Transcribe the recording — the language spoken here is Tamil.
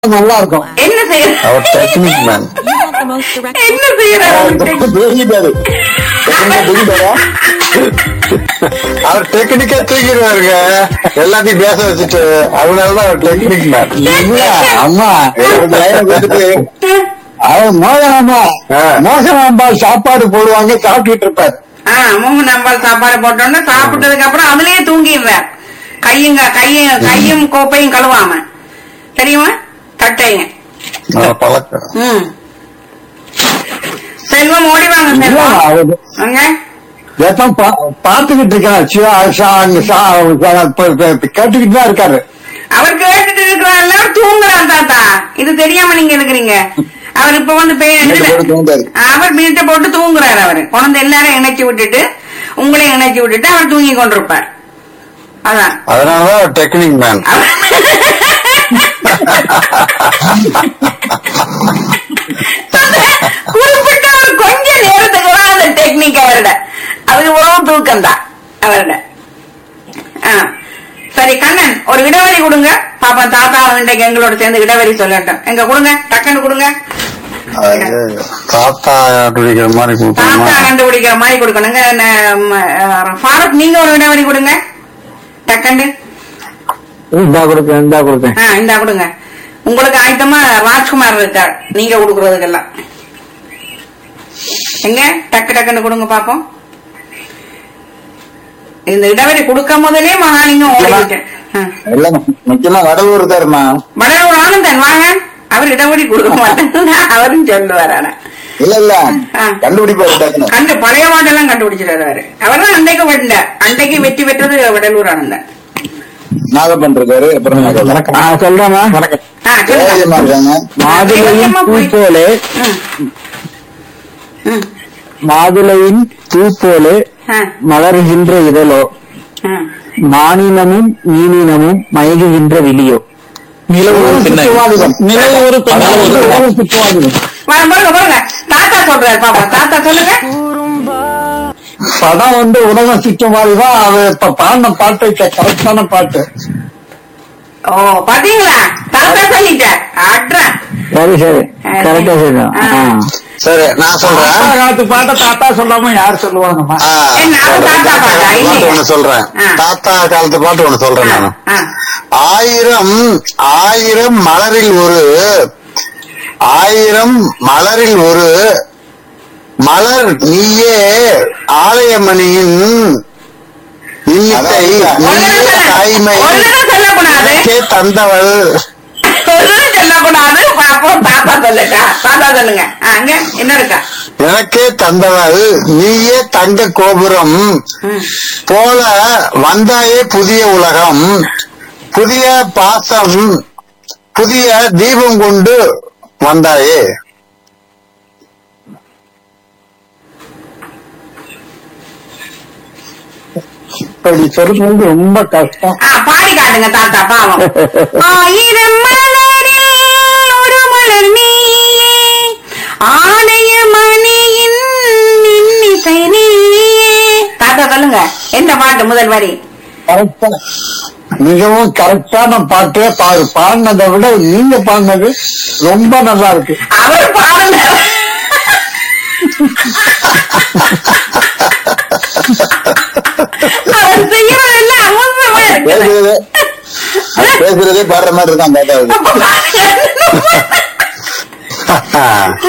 நல்லா இருக்கும் என்ன செய்யற அவர் technique man You want the most direct என்ன செய்யறாரு தெரியுதாரு அவர் டெக்னிக்கா தூக்கிடுவாருங்க எல்லாத்தையும் பேச வச்சுட்டு அதனாலதான் அவர் டெக்னிக் மேன் இல்ல அம்மா எனக்கு லைனை கொடுத்துட்டு அவர் மோகனாம்பா ஆ. மோகனாம்பா சாப்பாடு போடுவாங்க சாப்பிட்டுட்டு இருப்பாரு ஆ மூணு நம்பர் சாப்பாடு போட்டோன்னு சாப்பிட்டதுக்கு அப்புறம் அதுலயே தூங்கிடுறார் கையுங்க கையும் கையும் கோப்பையும் கழுவாம தெரியுமா தட்டைங்க நல்ல பழக்கம் ம் செல்வம் ஓடி வாங்க இல்ல, செல்வம் அவரு அங்க எப்ப பா- பாத்துக்கிட்டு இருக்காரு சிவா, சா- அங்க சா- இப்ப- இப்ப- இப்ப கேட்டுக்கிட்டு தான் இருக்காரு அவர் கேட்டுட்டு இருக்கிறாருல தூங்குறான் தாத்தா இது தெரியாம நீங்க இருக்கிறீங்க அவர் இப்ப வந்து பே- வீட்டை இதுல- போட்டு தூங்குறாரு. அவர் வீட்டை போட்டு தூங்குறாரு அவரு குழந்தை எல்லாரும் இணைச்சு விட்டுட்டு உங்களையும் இணைச்சு விட்டுட்டு அவர் தூங்கி கொண்டிருப்பார் அதான் அதனாலதான் அவர் டெக்னிக் மேன் குறிப்பிட்ட ஒரு கொஞ்ச நேரத்துக்கு தான் அந்த டெக்னிக் அவரோட அவருக்கு உறவு தூக்கம் தான் அவரோட ஆ. சரி கண்ணன் ஒரு இடைவெளி கொடுங்க பாப்பா தாத்தா இன்றைக்கு எங்களோட சேர்ந்து இடைவெளி சொல்லட்டும் எங்க கொடுங்க டக்குன்னு கொடுங்க தாத்தா பிடிக்கிற மாதிரி கொடுக்கணுமா தாத்தா கண்டுபிடிக்கிற மாதிரி கொடுக்கணுங்க ந- ம, அஹ், ஃபாரூக் நீங்க ஒரு இடைவெளி கொடுங்க டக்குன்னு இந்தா கொடுப்பேன் இந்தா கொடுப்பேன் ஆ இந்தா கொடுங்க உங்களுக்கு ஆயத்தமா ராஜ்குமார் இருக்கார் நீங்க கொடுக்கறதுக்கெல்லாம் எங்க டக்கு டக்குன்னு கொடுங்க பாப்போம் இந்த இடைவெளி கொடுக்க முதலே மகாலிங்கம் ஓடிவிட்டேன் இல்ல முக்கியமா வடலூர் தாருமா வடலூர் ஆனந்தன் வாங்க அவர் இடைவெளி கொடுக்க மாட்டேன் அவரும் சொல்லுவார் ஆனா இல்ல இல்ல ஆ. கண்டுபிடிப்பாரு டக்குனு கண்டு பழைய பாட்டெல்லாம் கண்டுபிடிச்சிட்டாரு அவரு அவர் தான் அன்றைக்கு வெட்ட அன்றைக்கு வெற்றி பெற்றது வடலூர் ஆனந்தன் நாகப்பன் இருக்காரு அப்புறம் சொல்றேமா ஆ, சொல்லுங்க. இருக்காங்க மாதுளையின் பூ போலே ம். ம். மாதுளையின் பூ போலே ஆ, மலர்கின்ற இதழோ ஆ. மானினமும் மீனினமும் மயங்குகின்ற விழியோ நிலவு நிலவு ஒரு சுற்றுவாதிகம் வாங்க, பாருங்க பாருங்க தாத்தா சொல்றாரு பாப்பா தாத்தா சொல்லுங்க படம் வந்து உலகம் சுற்றுவாதி தான் அது இப்ப பாடின பாட்டு கரெக்டான பாட்டு ஓ பாத்தீங்களா தாத்தா சொல்லிட்டார் அட்ரா சரி சரி கரெக்டா சொல்றோம். ஆ. சரி நான் சொல்றேன் காலத்து பாட்டை தாத்தா சொல்லாம யார் சொல்லுவாங்கம்மா ஆ, என்ன, அது தாத்தா பாட்டா? பாட்டு இல்லையே. ஒண்ணு சொல்றேன் ஆ. தாத்தா காலத்து பாட்டு ஒண்ணு சொல்றேன் நானு ஆயிரம் ஆயிரம் மலரில் ஒரு ஆயிரம் மலரில் ஒரு மலர் நீயே ஆலயமணியின் இன்னிசை நீயே தாய்மை சொல்லக்கூடாது எனக்கே தந்தவள் ஒண்ணும் சொல்லக்கூடாது பாப்போம் தாத்தா சொல்லட்டா தாத்தா சொல்லுங்க ஆ, அங்க என்ன இருக்கா எனக்கே தந்தவள் நீயே தங்க கோபுரம் ம். போல வந்தாயே புதிய உலகம் புதிய பாசம் புதிய தீபம் கொண்டு வந்தாயே இப்படி சொல்றது ரொம்ப கஷ்டம் ஆ, பாடி காட்டுங்க தாத்தா பாவம் ஆயிரம் மலரில் ஒரு மலர் நீயே ஆலய மணியின் இன்னிசை நீயே தாத்தா சொல்லுங்க என்ன பாட்டு முதல் வரி கரெக்டா மிகவும் கரெக்டான பாட்டே பாரு பாடினதை விட நீங்க பாடினது ரொம்ப நல்லா இருக்கு அவர் பாருங்க அவர் செய்யறதெல்லாம் அவசரமா இருக்குது பேசுறதே பேசுறதே பாடுற மாதிரி இருக்கான் தாத்தா அப்ப பாருங்க.